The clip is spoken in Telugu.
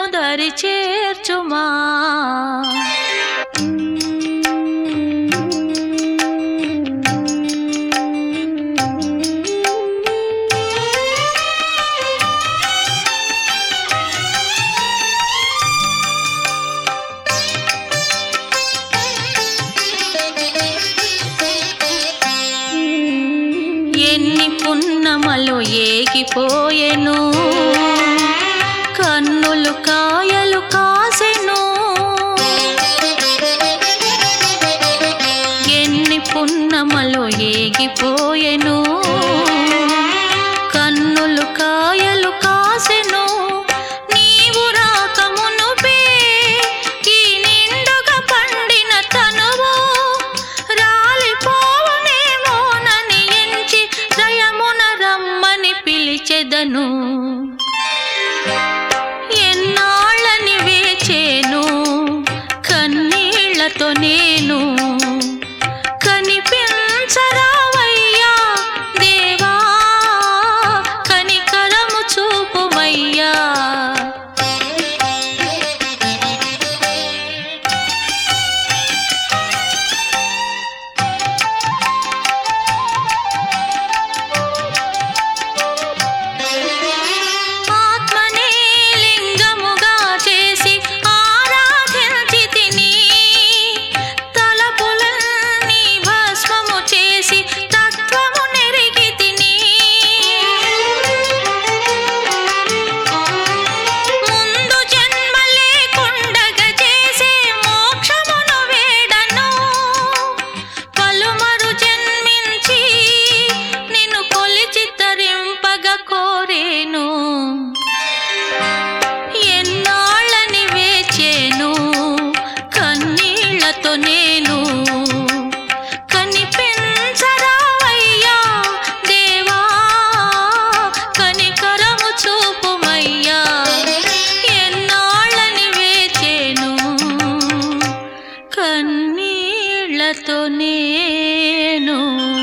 దరి చేర్చుమా ఎన్ని పున్నమలు ఏగిపోయెను కన్నులు కాయలు కాసెను ఎన్ని పున్నమలు ఏగిపోయెను కన్నులు కాయలు కాసెను నీవు రాకమునుపే ఈ నిండుగా పండిన తనువు రాలిపోవునేమోనని ఎంచి దయమున రమ్మని పిలిచెదను ఎన్నాళ్ళని వేచేను కన్నీళ్లతో నేను కనిపించరావయ్యా దేవా కనికరము చూపుమయ్యా ఆత్మనే లింగముగా చేసి ఆరాధించి తిని తలపులన్నీ భస్మము చేసి తత్వము నెరిగి తిని ముందు జన్మ లేకుండగ చేసే మోక్షమును వేడను పలుమరు జన్మించి నిన్ను కొలిచి తరింపగ కోరేను ఎన్నాళ్ళని వేచేను కన్నీళ్లతో నేను కనిపించరావయ్యా దేవా కనికరము చూపుమయ్యా ఎన్నాళ్ళని వేచేను కన్నీళ్లతో నేను